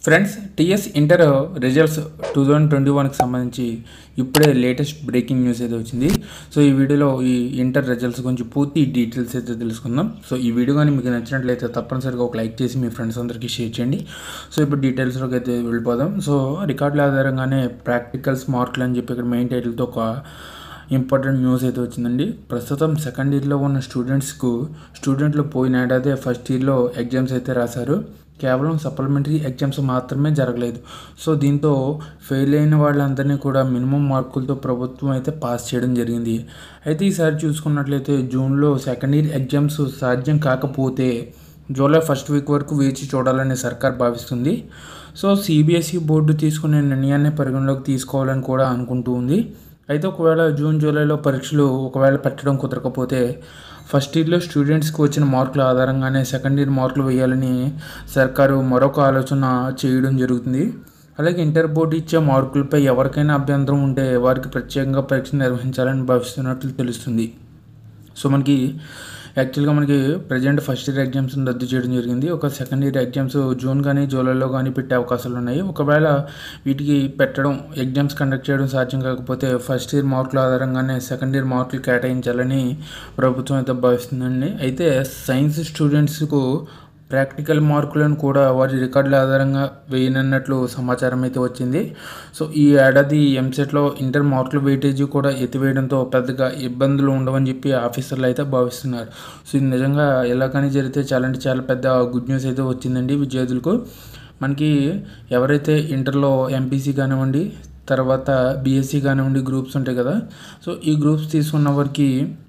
friends TS inter results two thousand twenty వన్కి సంబంధించి ఇప్పుడే లేటెస్ట్ బ్రేకింగ్ న్యూస్ అయితే వచ్చింది సో ఈ వీడియోలో ఈ ఇంటర్ రిజల్ట్స్ గురించి పూర్తి డీటెయిల్స్ అయితే తెలుసుకుందాం సో ఈ వీడియో కానీ మీకు నచ్చినట్లయితే తప్పనిసరిగా ఒక లైక్ చేసి మీ ఫ్రెండ్స్ అందరికీ షేర్ చేయండి సో ఇప్పుడు డీటెయిల్స్లోకి అయితే వెళ్ళిపోదాం సో రికార్డుల ఆధారంగానే ప్రాక్టికల్స్ మార్కులు అని చెప్పి ఇక్కడ మెయిన్ టైటిల్తో ఒక ఇంపార్టెంట్ న్యూస్ అయితే వచ్చిందండి ప్రస్తుతం సెకండ్ ఇయర్లో ఉన్న స్టూడెంట్స్కు స్టూడెంట్లు పోయిన ఏడాదే ఫస్ట్ ఇయర్లో ఎగ్జామ్స్ అయితే రాశారు కేవలం సప్లిమెంటరీ ఎగ్జామ్స్ మాత్రమే జరగలేదు సో దీంతో ఫెయిల్ అయిన వాళ్ళందరినీ కూడా మినిమం మార్కులతో ప్రభుత్వం అయితే పాస్ చేయడం జరిగింది అయితే ఈసారి చూసుకున్నట్లయితే జూన్లో సెకండ్ ఇయర్ ఎగ్జామ్స్ సాధ్యం కాకపోతే జూలై ఫస్ట్ వీక్ వరకు వేచి చూడాలని సర్కార్ భావిస్తుంది సో సిబిఎస్ఈ బోర్డు తీసుకునే నిర్ణయాన్ని పరిగణలోకి తీసుకోవాలని కూడా అనుకుంటూ ఉంది అయితే ఒకవేళ జూన్ జూలైలో పరీక్షలు ఒకవేళ పెట్టడం కుదరకపోతే ఫస్ట్ ఇయర్లో స్టూడెంట్స్కి వచ్చిన మార్కుల ఆధారంగానే సెకండ్ ఇయర్ మార్కులు వేయాలని సర్కారు మరొక ఆలోచన చేయడం జరుగుతుంది అలాగే ఇంటర్ బోర్డు ఇచ్చే మార్కులపై ఎవరికైనా అభ్యంతరం ఉంటే వారికి ప్రత్యేకంగా పరీక్ష నిర్వహించాలని భావిస్తున్నట్లు తెలుస్తుంది సో మనకి యాక్చువల్గా మనకి ప్రజెంట్ ఫస్ట్ ఇయర్ ఎగ్జామ్స్ రద్దు చేయడం జరిగింది ఒక సెకండ్ ఇయర్ ఎగ్జామ్స్ జూన్ కానీ జూలైలో కానీ పెట్టే అవకాశాలు ఉన్నాయి ఒకవేళ వీటికి పెట్టడం ఎగ్జామ్స్ కండక్ట్ చేయడం సాధ్యం కాకపోతే ఫస్ట్ ఇయర్ మార్కుల ఆధారంగానే సెకండ్ ఇయర్ మార్కులు కేటాయించాలని ప్రభుత్వం అయితే భావిస్తుందండి అయితే సైన్స్ స్టూడెంట్స్కు ప్రాక్టికల్ మార్కులను కూడా వారి రికార్డుల ఆధారంగా వేయనన్నట్లు సమాచారం అయితే వచ్చింది సో ఈ ఏడాది ఎంసెట్లో ఇంటర్ మార్కుల వెయిటేజీ కూడా ఎత్తివేయడంతో పెద్దగా ఇబ్బందులు ఉండవని చెప్పి ఆఫీసర్లు అయితే భావిస్తున్నారు సో ఇది నిజంగా ఎలా కానీ జరిగితే చాలా అంటే చాలా పెద్ద గుడ్ న్యూస్ అయితే వచ్చిందండి విద్యార్థులకు మనకి ఎవరైతే ఇంటర్లో ఎంపీసీ కానివ్వండి తర్వాత బీఎస్సీ కానివ్వండి గ్రూప్స్ ఉంటాయి కదా సో ఈ గ్రూప్స్ తీసుకున్న వారికి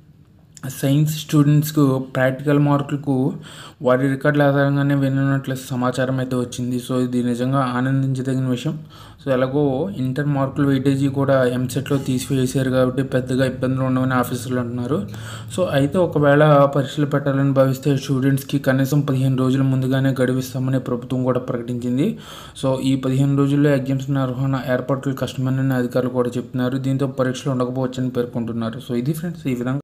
సైన్స్ స్టూడెంట్స్కు ప్రాక్టికల్ మార్కులకు వారి రికార్డుల ఆధారంగానే విన్నట్లు సమాచారం అయితే వచ్చింది సో ఇది నిజంగా ఆనందించదగిన విషయం సో ఎలాగో ఇంటర్ మార్కుల వెయిటేజీ కూడా ఎంసెట్లో తీసివేసారు కాబట్టి పెద్దగా ఇబ్బందులు ఉండవని ఆఫీసర్లు అంటున్నారు సో అయితే ఒకవేళ పరీక్షలు పెట్టాలని భావిస్తే స్టూడెంట్స్కి కనీసం పదిహేను రోజుల ముందుగానే గడువిస్తామని ప్రభుత్వం కూడా ప్రకటించింది సో ఈ పదిహేను రోజుల్లో ఎగ్జామ్స్ నిర్వహణ ఏర్పాట్లు కష్టమని అధికారులు కూడా చెప్తున్నారు దీంతో పరీక్షలు ఉండకపోవచ్చని పేర్కొంటున్నారు సో ఇది ఫ్రెండ్స్ ఈ విధంగా